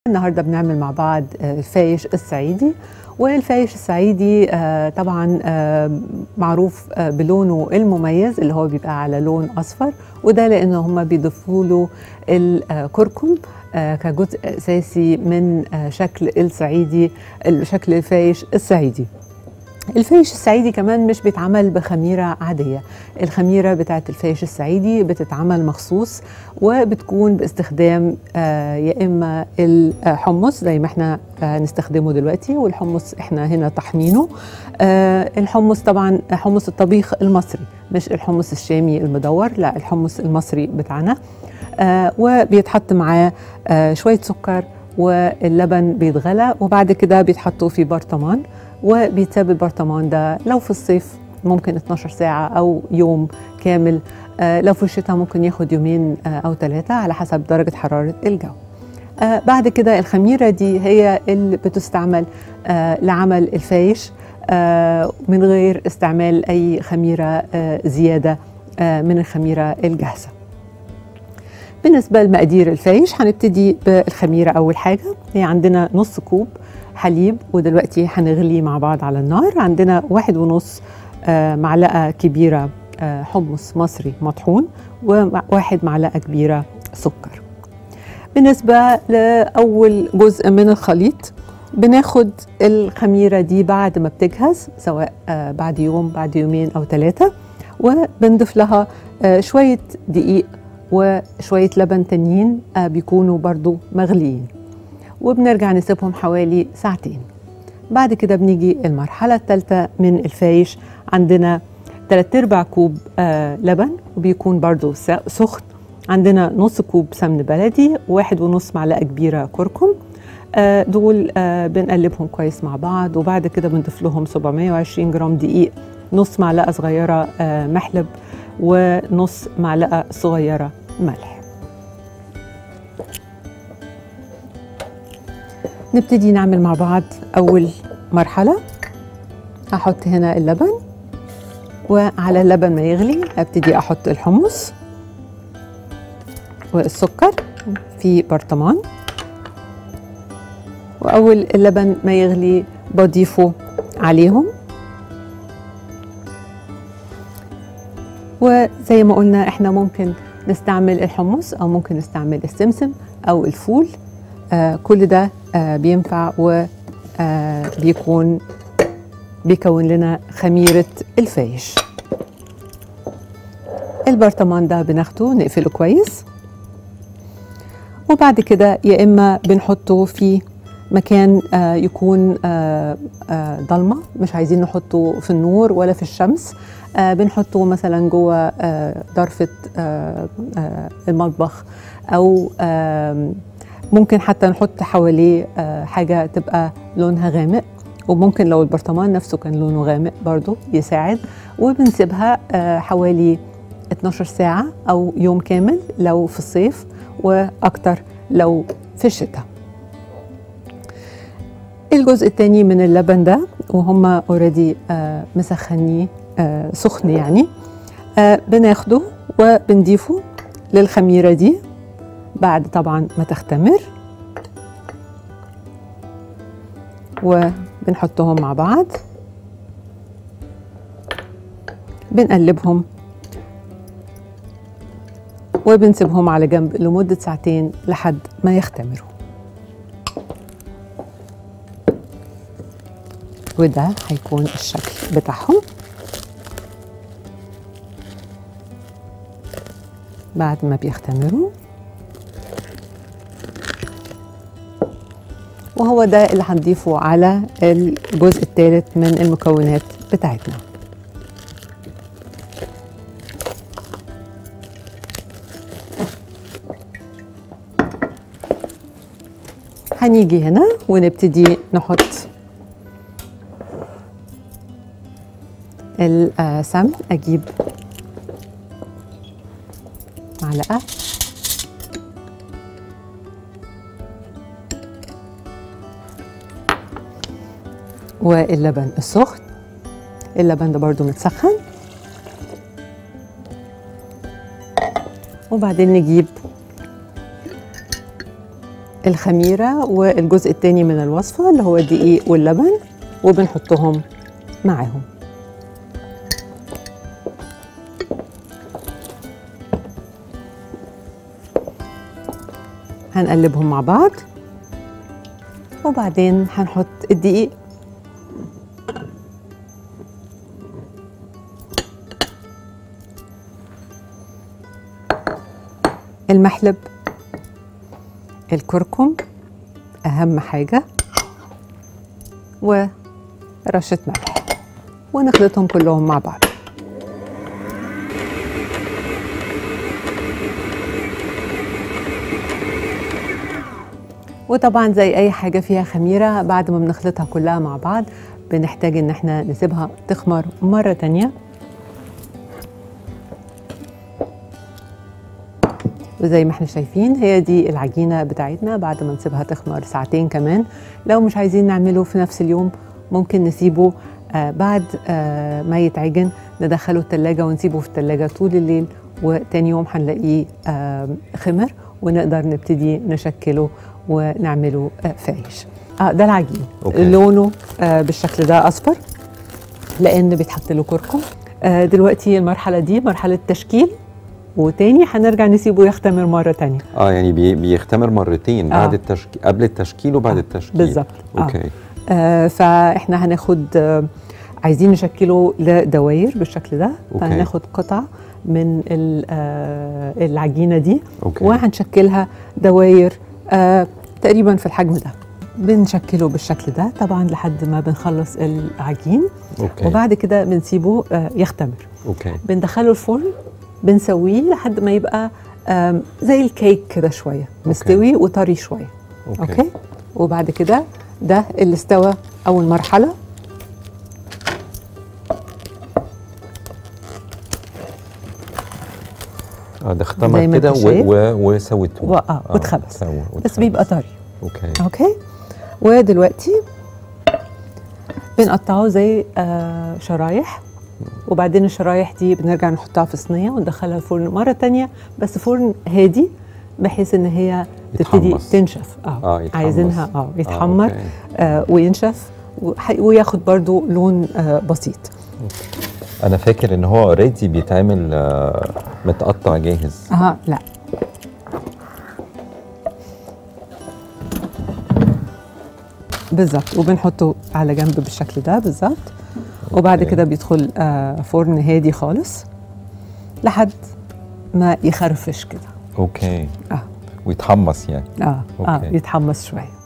النهارده بنعمل مع بعض آه، الفايش الصعيدي والفايش الصعيدي آه، طبعا آه، معروف آه، بلونه المميز اللي هو بيبقى على لون اصفر وده لان هم بيضيفوا له الكركم آه، كجزء اساسي من آه، شكل الصعيدي شكل الفايش الصعيدي الفايش الصعيدي كمان مش بيتعمل بخميرة عادية الخميرة بتاعت الفايش الصعيدي بتتعمل مخصوص وبتكون باستخدام آه، يا إما الحمص زي ما احنا آه، نستخدمه دلوقتي والحمص احنا هنا طحنينه آه، الحمص طبعا حمص الطبيخ المصري مش الحمص الشامي المدور لا الحمص المصري بتاعنا آه، وبيتحط معاه آه، شوية سكر واللبن بيتغلى وبعد كده بيتحطوا في برطمان وبيتساب البرطمان ده لو في الصيف ممكن 12 ساعة أو يوم كامل آه، لو في الشتاء ممكن ياخد يومين آه، أو ثلاثة على حسب درجة حرارة الجو آه، بعد كده الخميرة دي هي اللي بتستعمل آه، لعمل الفايش آه، من غير استعمال أي خميرة آه، زيادة آه، من الخميرة الجاهزة بالنسبة لمقادير الفايش هنبتدي بالخميرة أول حاجة هي عندنا نص كوب حليب ودلوقتي هنغليه مع بعض على النار عندنا واحد ونص آه، معلقة كبيرة آه، حمص مصري مطحون وواحد معلقة كبيرة سكر بالنسبة لأول جزء من الخليط بناخد الخميرة دي بعد ما بتجهز سواء آه، بعد يوم بعد يومين أو ثلاثة وبنضيف لها آه، شوية دقيق وشوية لبن تانيين آه، بيكونوا برضو مغليين وبنرجع نسيبهم حوالي ساعتين بعد كده بنيجي المرحلة الثالثة من الفايش عندنا 3 ارباع كوب آه لبن وبيكون برضو س- سخن عندنا نص كوب سمن بلدي واحد ونص معلقة كبيرة كركم آه دول آه بنقلبهم كويس مع بعض وبعد كده بنضيف لهم 720 جرام دقيق نص معلقة صغيرة آه محلب ونص معلقة صغيرة ملح نبتدي نعمل مع بعض أول مرحلة أحط هنا اللبن وعلى اللبن ما يغلي أبتدي أحط الحمص والسكر في برطمان وأول اللبن ما يغلي بضيفه عليهم وزي ما قلنا احنا ممكن نستعمل الحمص او ممكن نستعمل السمسم او الفول آه كل ده آه بينفع وبيكون بيكون لنا خميرة الفايش البرطمان ده بناخده نقفله كويس وبعد كده يا إما بنحطه في مكان آه، يكون آه، آه، ضلمة مش عايزين نحطه في النور ولا في الشمس آه، بنحطه مثلا جوه آه، ضرفة آه، آه، المطبخ أو آم، ممكن حتى نحط حواليه آه، حاجة تبقى لونها غامق وممكن لو البرطمان نفسه كان لونه غامق برضو يساعد وبنسيبها آه، حوالي 12 ساعة أو يوم كامل لو في الصيف وأكتر لو في الشتاء الجزء الثاني من اللبن ده وهم اوريدي مسخنيه آه، سخن يعني آه، بناخده وبنضيفه للخميرة دي بعد طبعا ما تختمر وبنحطهم مع بعض بنقلبهم وبنسيبهم على جنب لمدة ساعتين لحد ما يختمروا وده هيكون الشكل بتاعهم بعد ما بيختمروا وهو ده اللي هنضيفه على الجزء الثالث من المكونات بتاعتنا هنيجي هنا ونبتدي نحط السمن اجيب معلقه واللبن السخن اللبن ده برضو متسخن وبعدين نجيب الخميره والجزء الثاني من الوصفه اللي هو الدقيق واللبن وبنحطهم معاهم هنقلبهم مع بعض وبعدين هنحط الدقيق المحلب الكركم أهم حاجة ورشة ملح ونخلطهم كلهم مع بعض وطبعا زي اي حاجه فيها خميره بعد ما بنخلطها كلها مع بعض بنحتاج ان احنا نسيبها تخمر مره تانية وزي ما احنا شايفين هي دي العجينه بتاعتنا بعد ما نسيبها تخمر ساعتين كمان لو مش عايزين نعمله في نفس اليوم ممكن نسيبه آه بعد آه ما يتعجن ندخله التلاجة ونسيبه في التلاجة طول الليل وتاني يوم هنلاقيه آه خمر ونقدر نبتدي نشكله ونعمله آه فايش آه ده العجين أوكي. لونه آه بالشكل ده اصفر لان بيتحط له كركم آه دلوقتي المرحله دي مرحله تشكيل وتاني هنرجع نسيبه يختمر مره تانية اه يعني بي بيختمر مرتين آه. بعد التشكيل قبل التشكيل وبعد التشكيل بالظبط آه. اوكي آه فاحنا هناخد آه عايزين نشكله لدواير بالشكل ده أوكي. فهناخد قطعه من ال- آه العجينه دي اوكي وهنشكلها دواير آه تقريبا في الحجم ده بنشكله بالشكل ده طبعا لحد ما بنخلص العجين اوكي وبعد كده بنسيبه آه يختمر اوكي بندخله الفرن بنسويه لحد ما يبقى آم، زي الكيك كده شويه مستوي وطري شويه اوكي, اوكي وبعد كده ده اللي استوى اول مرحله اه ده زي اختمر ما كده انت و- شايف. و- وسويته و- آه، واتخبز. سوى- بس واتخبز. بيبقى طري اوكي اوكي ودلوقتي بنقطعه زي آه شرايح وبعدين الشرايح دي بنرجع نحطها في صينيه وندخلها الفرن مره تانية بس فرن هادي بحيث ان هي تبتدي يتحمص. تنشف اه, آه، يتحمص. عايزينها اه يتحمر أوكي. آه وينشف وح- وياخد برضو لون آه بسيط انا فاكر ان هو اوريدي بيتعمل آه، متقطع جاهز اه لا بالظبط وبنحطه على جنب بالشكل ده بالظبط وبعد أوكي. كده بيدخل آه فرن هادي خالص لحد ما يخرفش كده اوكي اه ويتحمص يعني اه اه أوكي. يتحمص شويه